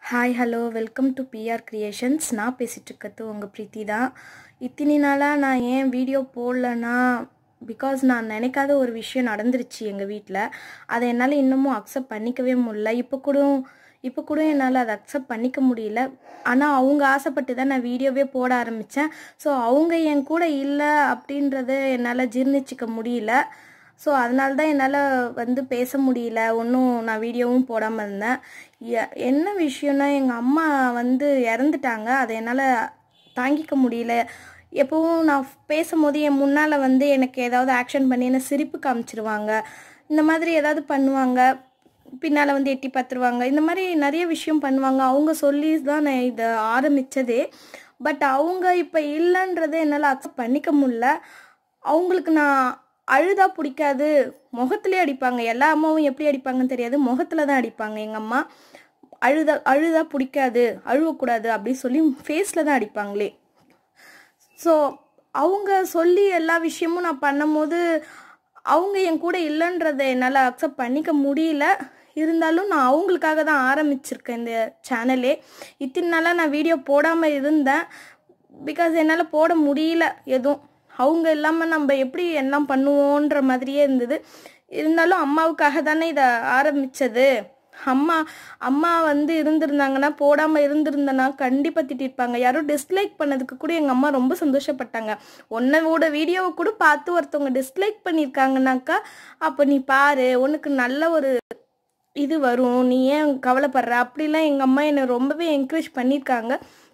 hi hello welcome to PR creations நான் பேசிகிட்டு இருக்கிறது உங்கள் பிரீத்தி தான் இத்தனை நாளாக நான் ஏன் வீடியோ போடலன்னா பிகாஸ் நான் நினைக்காத ஒரு விஷயம் நடந்துருச்சு எங்கள் வீட்டில் அதை என்னால் இன்னமும் அக்செப்ட் பண்ணிக்கவே முடியல இப்போ கூட இப்போ கூட என்னால் அதை அக்செப்ட் பண்ணிக்க முடியல ஆனால் அவங்க ஆசைப்பட்டு தான் நான் வீடியோவே போட ஆரம்பித்தேன் ஸோ அவங்க என் கூட இல்லை அப்படின்றத என்னால் ஜீர்ணிச்சிக்க முடியல ஸோ அதனால தான் என்னால் வந்து பேச முடியல ஒன்றும் நான் வீடியோவும் போடாமல் இருந்தேன் எ- என்ன விஷயம்னா எங்கள் அம்மா வந்து இறந்துட்டாங்க அதை என்னால் தாங்கிக்க முடியல எப்போவும் நான் பேசும்போது என் முன்னால் வந்து எனக்கு ஏதாவது ஆக்ஷன் பண்ணி என்ன சிரிப்பு காமிச்சிருவாங்க இந்த மாதிரி ஏதாவது பண்ணுவாங்க பின்னால் வந்து எட்டி பார்த்துருவாங்க இந்த மாதிரி நிறைய விஷயம் பண்ணுவாங்க அவங்க சொல்லி தான் நான் இதை ஆரம்பித்ததே பட் அவங்க இப்போ இல்லைன்றதை என்னால் அக்செப்ட் பண்ணிக்க முடியல அவங்களுக்கு நான் அழுதா பிடிக்காது முகத்திலே அடிப்பாங்க எல்லா அம்மாவும் எப்படி அடிப்பாங்கன்னு தெரியாது முகத்துல தான் அடிப்பாங்க எங்கள் அம்மா அழுதா அழுதா பிடிக்காது அழுவக்கூடாது அப்படின்னு சொல்லி ஃபேஸில் தான் அடிப்பாங்களே ஸோ அவங்க சொல்லி எல்லா விஷயமும் நான் பண்ணும்போது அவங்க என் கூட இல்லைன்றதை என்னால் அக்செப்ட் பண்ணிக்க முடியல இருந்தாலும் நான் அவங்களுக்காக தான் ஆரம்பிச்சிருக்கேன் இந்த சேனலே இத்தனை நாளாக நான் வீடியோ போடாமல் இருந்தேன் பிகாஸ் என்னால் போட முடியல எதுவும் அவங்க இல்லாமல் நம்ம எப்படி எல்லாம் பண்ணுவோன்ற மாதிரியே இருந்தது இருந்தாலும் அம்மாவுக்காக தானே இதை ஆரம்பித்தது அம்மா அம்மா வந்து இருந்திருந்தாங்கன்னா போடாமல் இருந்திருந்தனா கண்டிப்பாக திட்டிருப்பாங்க யாரோ டிஸ்லைக் பண்ணதுக்கு கூட எங்கள் அம்மா ரொம்ப சந்தோஷப்பட்டாங்க உன்னோட வீடியோவை கூட பார்த்து ஒருத்தவங்க டிஸ்லைக் பண்ணியிருக்காங்கனாக்கா அப்போ நீ பாரு உனக்கு நல்ல ஒரு இது வரும் நீ ஏன் கவலைப்படுற அப்படிலாம் எங்கள் அம்மா என்னை ரொம்பவே என்கரேஜ் பண்ணியிருக்காங்க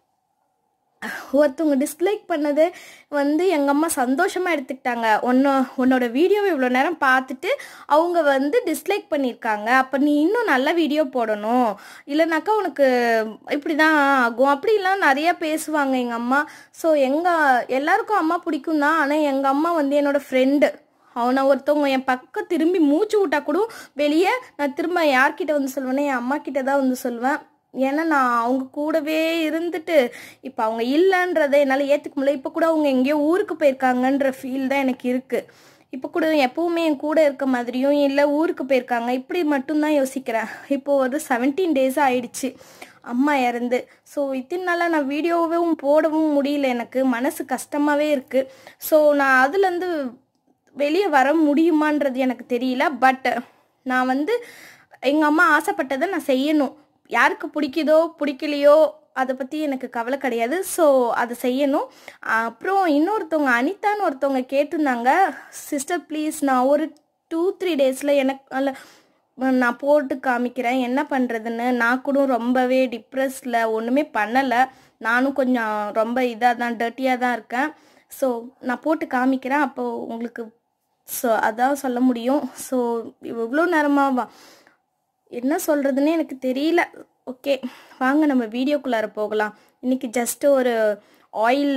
ஒருத்தவங்க டிஸ்லைக் பண்ணது வந்து எங்கள் அம்மா சந்தோஷமாக எடுத்துக்கிட்டாங்க உன்னோ உன்னோட வீடியோவை இவ்வளோ நேரம் பார்த்துட்டு அவங்க வந்து டிஸ்லைக் பண்ணியிருக்காங்க அப்போ நீ இன்னும் நல்ல வீடியோ போடணும் இல்லைனாக்கா உனக்கு இப்படி தான் ஆகும் அப்படிலாம் நிறைய பேசுவாங்க எங்கள் அம்மா ஸோ எங்கள் எல்லாருக்கும் அம்மா பிடிக்கும் தான் ஆனால் எங்கள் அம்மா வந்து என்னோட ஃப்ரெண்டு அவனை ஒருத்தவங்க என் பக்கம் திரும்பி மூச்சு விட்டா கூட வெளியே நான் திரும்ப யார்கிட்ட வந்து சொல்லுவேன்னா என் அம்மா கிட்ட தான் வந்து சொல்லுவேன் ஏன்னா நான் அவங்க கூடவே இருந்துட்டு இப்போ அவங்க இல்லைன்றதை என்னால் ஏற்றுக்க முடியல இப்போ கூட அவங்க எங்கேயோ ஊருக்கு போயிருக்காங்கன்ற ஃபீல் தான் எனக்கு இருக்குது இப்போ கூட எப்பவுமே என் கூட இருக்க மாதிரியும் இல்லை ஊருக்கு போயிருக்காங்க இப்படி மட்டும்தான் யோசிக்கிறேன் இப்போ ஒரு செவன்டீன் டேஸ் ஆயிடுச்சு அம்மா இறந்து ஸோ இத்தனை நாளாக நான் வீடியோவும் போடவும் முடியல எனக்கு மனசு கஷ்டமாகவே இருக்குது ஸோ நான் அதுலேருந்து வெளியே வர முடியுமான்றது எனக்கு தெரியல பட் நான் வந்து எங்கள் அம்மா ஆசைப்பட்டதை நான் செய்யணும் யாருக்கு பிடிக்குதோ பிடிக்கலையோ அதை பற்றி எனக்கு கவலை கிடையாது ஸோ அதை செய்யணும் அப்புறம் இன்னொருத்தவங்க அனிதான்னு ஒருத்தவங்க கேட்டிருந்தாங்க சிஸ்டர் ப்ளீஸ் நான் ஒரு டூ த்ரீ டேஸில் எனக்கு அல்ல நான் போட்டு காமிக்கிறேன் என்ன பண்ணுறதுன்னு நான் கூட ரொம்பவே டிப்ரெஸில் ஒன்றுமே பண்ணலை நானும் கொஞ்சம் ரொம்ப இதாக தான் டர்ட்டியாக தான் இருக்கேன் ஸோ நான் போட்டு காமிக்கிறேன் அப்போ உங்களுக்கு ஸோ அதான் சொல்ல முடியும் ஸோ இவ்வளோ நேரமாக என்ன சொல்கிறதுன்னு எனக்கு தெரியல ஓகே வாங்க நம்ம வீடியோக்குள்ளார போகலாம் இன்னைக்கு ஜஸ்ட் ஒரு ஆயில்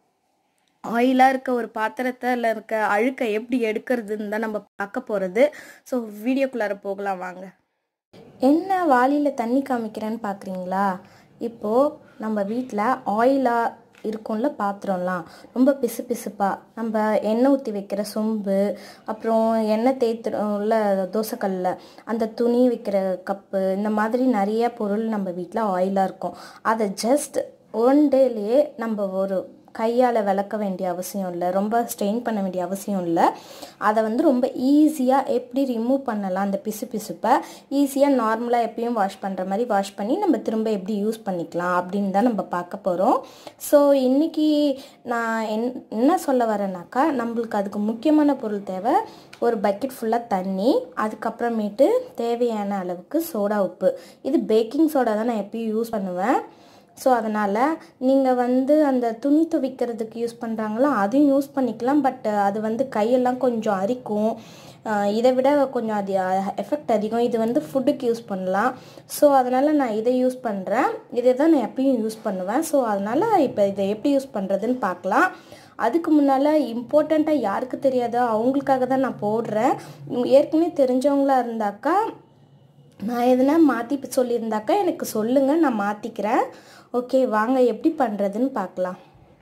ஆயிலாக இருக்க ஒரு பாத்திரத்தில் இருக்க அழுக்கை எப்படி எடுக்கிறதுன்னு தான் நம்ம பார்க்க போகிறது ஸோ வீடியோக்குள்ளார போகலாம் வாங்க என்ன வாளியில் தண்ணி காமிக்கிறேன்னு பார்க்குறீங்களா இப்போது நம்ம வீட்டில் ஆயிலாக இருக்கும்ல பாத்திரம்லாம் ரொம்ப பிசு பிசுப்பாக நம்ம எண்ணெய் ஊற்றி வைக்கிற சொம்பு அப்புறம் எண்ணெய் தேய்த்துறோம்ல தோசைக்கல்லில் அந்த துணி வைக்கிற கப்பு இந்த மாதிரி நிறைய பொருள் நம்ம வீட்டில் ஆயிலாக இருக்கும் அதை ஜஸ்ட் ஒன் டேலேயே நம்ம ஒரு கையால் விளக்க வேண்டிய அவசியம் இல்லை ரொம்ப ஸ்ட்ரெயின் பண்ண வேண்டிய அவசியம் இல்லை அதை வந்து ரொம்ப ஈஸியாக எப்படி ரிமூவ் பண்ணலாம் அந்த பிசு பிசுப்பை ஈஸியாக நார்மலாக எப்பயும் வாஷ் பண்ணுற மாதிரி வாஷ் பண்ணி நம்ம திரும்ப எப்படி யூஸ் பண்ணிக்கலாம் அப்படின்னு தான் நம்ம பார்க்க போகிறோம் ஸோ இன்றைக்கி நான் என் என்ன சொல்ல வரேன்னாக்கா நம்மளுக்கு அதுக்கு முக்கியமான பொருள் தேவை ஒரு பக்கெட் ஃபுல்லாக தண்ணி அதுக்கப்புறமேட்டு தேவையான அளவுக்கு சோடா உப்பு இது பேக்கிங் சோடா தான் நான் எப்பயும் யூஸ் பண்ணுவேன் ஸோ அதனால் நீங்கள் வந்து அந்த துணி துவைக்கிறதுக்கு யூஸ் பண்ணுறாங்களோ அதையும் யூஸ் பண்ணிக்கலாம் பட் அது வந்து கையெல்லாம் கொஞ்சம் அரிக்கும் ஆஹ் இதை விட கொஞ்சம் அது எஃபெக்ட் அதிகம் இது வந்து ஃபுட்டுக்கு யூஸ் பண்ணலாம் ஸோ அதனால் நான் இதை யூஸ் பண்ணுறேன் இதை தான் நான் எப்பயும் யூஸ் பண்ணுவேன் ஸோ அதனால் இப்போ இதை எப்படி யூஸ் பண்ணுறதுன்னு பார்க்கலாம் அதுக்கு முன்னால் இம்பார்ட்டண்ட்டாக யாருக்கு தெரியாதோ அவங்களுக்காக தான் நான் போடுறேன் ஏற்கனவே தெரிஞ்சவங்களா இருந்தாக்கா நான் எதுனா மாற்றி சொல்லியிருந்தாக்கா எனக்கு சொல்லுங்கள் நான் மாற்றிக்கிறேன் ஓகே வாங்க எப்படி பண்ணுறதுன்னு பார்க்கலாம்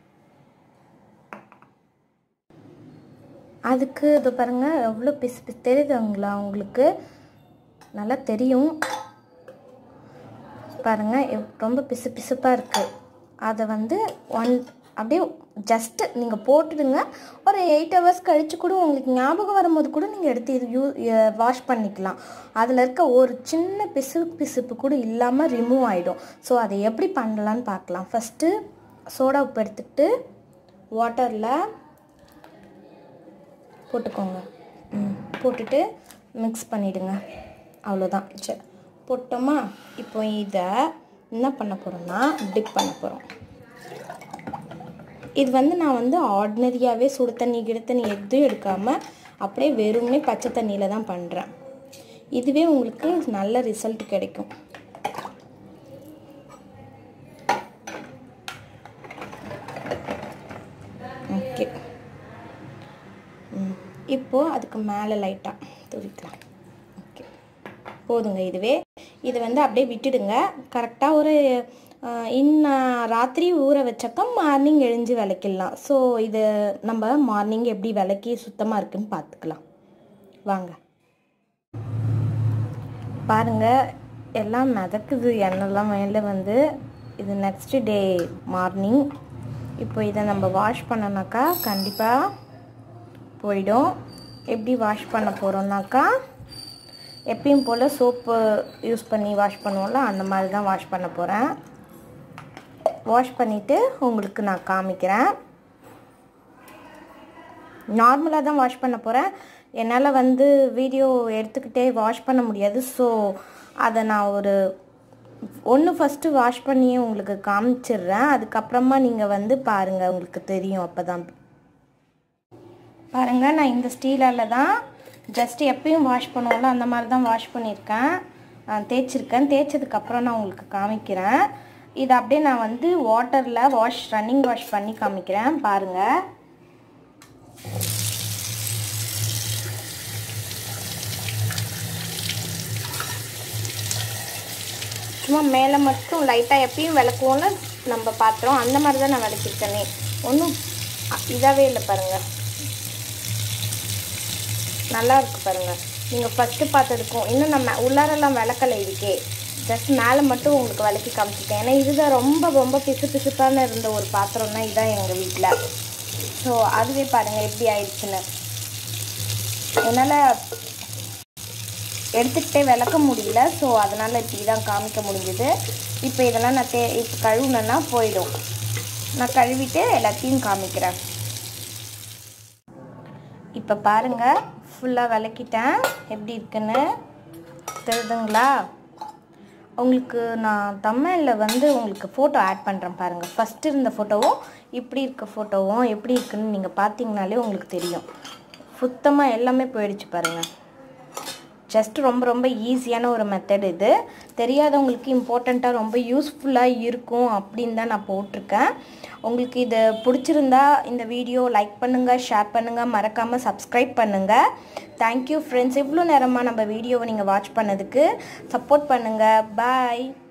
அதுக்கு இது பாருங்கள் எவ்வளோ பிசு பிசு தெரியுதுங்களா உங்களுக்கு நல்லா தெரியும் பாருங்கள் எவ்- ரொம்ப பிசு பிசுப்பாக இருக்குது அதை வந்து ஒன் அப்படியே ஜஸ்ட்டு நீங்கள் போட்டுடுங்க ஒரு எயிட் ஹவர்ஸ் கழித்து கூட உங்களுக்கு ஞாபகம் வரும்போது கூட நீங்கள் எடுத்து இது யூ வாஷ் பண்ணிக்கலாம் அதில் இருக்க ஒரு சின்ன பிசு பிசுப்பு கூட இல்லாமல் ரிமூவ் ஆகிடும் ஸோ அதை எப்படி பண்ணலான்னு பார்க்கலாம் ஃபஸ்ட்டு சோடா உப்பு எடுத்துக்கிட்டு வாட்டரில் போட்டுக்கோங்க ம் போட்டுட்டு மிக்ஸ் பண்ணிவிடுங்க அவ்வளோதான் சரி போட்டோமா இப்போ இதை என்ன பண்ண போகிறோம்னா டிப் பண்ண போகிறோம் இது வந்து நான் வந்து ஆர்டினரியாகவே சுடு தண்ணி கிடு தண்ணி எதுவும் எடுக்காமல் அப்படியே வெறுமே பச்சை தண்ணியில் தான் பண்ணுறேன் இதுவே உங்களுக்கு நல்ல ரிசல்ட் கிடைக்கும் ஓகே ம் இப்போது அதுக்கு மேலே லைட்டாக துரிக்கலாம் ஓகே போதுங்க இதுவே இது வந்து அப்படியே விட்டுடுங்க கரெக்டாக ஒரு இன்னும் ராத்திரி ஊற வச்சாக்கா மார்னிங் எழுஞ்சு விளக்கிடலாம் ஸோ இது நம்ம மார்னிங் எப்படி விளக்கி சுத்தமாக இருக்குன்னு பார்த்துக்கலாம் வாங்க பாருங்க எல்லாம் மிதக்குது எண்ணெய்லாம் மேலே வந்து இது நெக்ஸ்ட் டே மார்னிங் இப்போ இதை நம்ம வாஷ் பண்ணோன்னாக்கா கண்டிப்பாக போயிடும் எப்படி வாஷ் பண்ண போகிறோம்னாக்கா எப்பயும் போல் சோப்பு யூஸ் பண்ணி வாஷ் பண்ணுவோம்ல அந்த மாதிரி தான் வாஷ் பண்ண போகிறேன் வாஷ் பண்ணிவிட்டு உங்களுக்கு நான் காமிக்கிறேன் நார்மலாக தான் வாஷ் பண்ண போகிறேன் என்னால் வந்து வீடியோ எடுத்துக்கிட்டே வாஷ் பண்ண முடியாது ஸோ அதை நான் ஒரு ஒன்று ஃபஸ்ட்டு வாஷ் பண்ணியே உங்களுக்கு காமிச்சிடுறேன் அதுக்கப்புறமா நீங்கள் வந்து பாருங்கள் உங்களுக்கு தெரியும் அப்போ தான் பாருங்கள் நான் இந்த ஸ்டீலால் தான் ஜஸ்ட் எப்பயும் வாஷ் பண்ணுவோம்ல அந்த மாதிரி தான் வாஷ் பண்ணியிருக்கேன் நான் தேய்ச்சிருக்கேன் தேய்ச்சதுக்கப்புறம் நான் உங்களுக்கு காமிக்கிறேன் இதை அப்படியே நான் வந்து வாட்டரில் வாஷ் ரன்னிங் வாஷ் பண்ணி காமிக்கிறேன் பாருங்கள் சும்மா மேலே மட்டும் லைட்டாக எப்பயும் விளக்குவோம்ல நம்ம பாத்திரம் அந்த மாதிரி தான் நான் விளக்கிருக்கேனே ஒன்றும் இதாகவே இல்லை பாருங்கள் நல்லா இருக்கு பாருங்கள் நீங்கள் ஃபஸ்ட்டு பார்த்ததுக்கும் இன்னும் நம்ம உள்ளாரெல்லாம் விளக்கலை இதுக்கே ஜஸ்ட் மேலே மட்டும் உங்களுக்கு விளக்கி காமிச்சிட்டேன் ஏன்னா இதுதான் ரொம்ப ரொம்ப பிசு பிசுப்பான இருந்த ஒரு பாத்திரம்னா இதுதான் எங்கள் வீட்டில் ஸோ அதுவே பாருங்கள் எப்படி ஆயிடுச்சுன்னு என்னால் எடுத்துக்கிட்டே விளக்க முடியல ஸோ அதனால் இப்படி தான் காமிக்க முடிஞ்சுது இப்போ இதெல்லாம் நான் தே இப்போ கழுவுனேன்னா போயிடும் நான் கழுவிட்டு எல்லாத்தையும் காமிக்கிறேன் இப்போ பாருங்கள் ஃபுல்லாக விளக்கிட்டேன் எப்படி இருக்குன்னு தெரியுதுங்களா உங்களுக்கு நான் தமிழில் வந்து உங்களுக்கு ஃபோட்டோ ஆட் பண்ணுறேன் பாருங்கள் ஃபஸ்ட்டு இருந்த ஃபோட்டோவும் இப்படி இருக்க ஃபோட்டோவும் எப்படி இருக்குன்னு நீங்கள் பார்த்தீங்கனாலே உங்களுக்கு தெரியும் சுத்தமாக எல்லாமே போயிடுச்சு பாருங்கள் ஜஸ்ட் ரொம்ப ரொம்ப ஈஸியான ஒரு மெத்தட் இது தெரியாதவங்களுக்கு இம்பார்ட்டண்ட்டாக ரொம்ப யூஸ்ஃபுல்லாக இருக்கும் அப்படின்னு தான் நான் போட்டிருக்கேன் உங்களுக்கு இது பிடிச்சிருந்தா இந்த வீடியோ லைக் பண்ணுங்கள் ஷேர் பண்ணுங்கள் மறக்காமல் சப்ஸ்கிரைப் பண்ணுங்கள் தேங்க்யூ ஃப்ரெண்ட்ஸ் இவ்வளோ நேரமாக நம்ம வீடியோவை நீங்கள் வாட்ச் பண்ணதுக்கு சப்போர்ட் பண்ணுங்கள் பாய்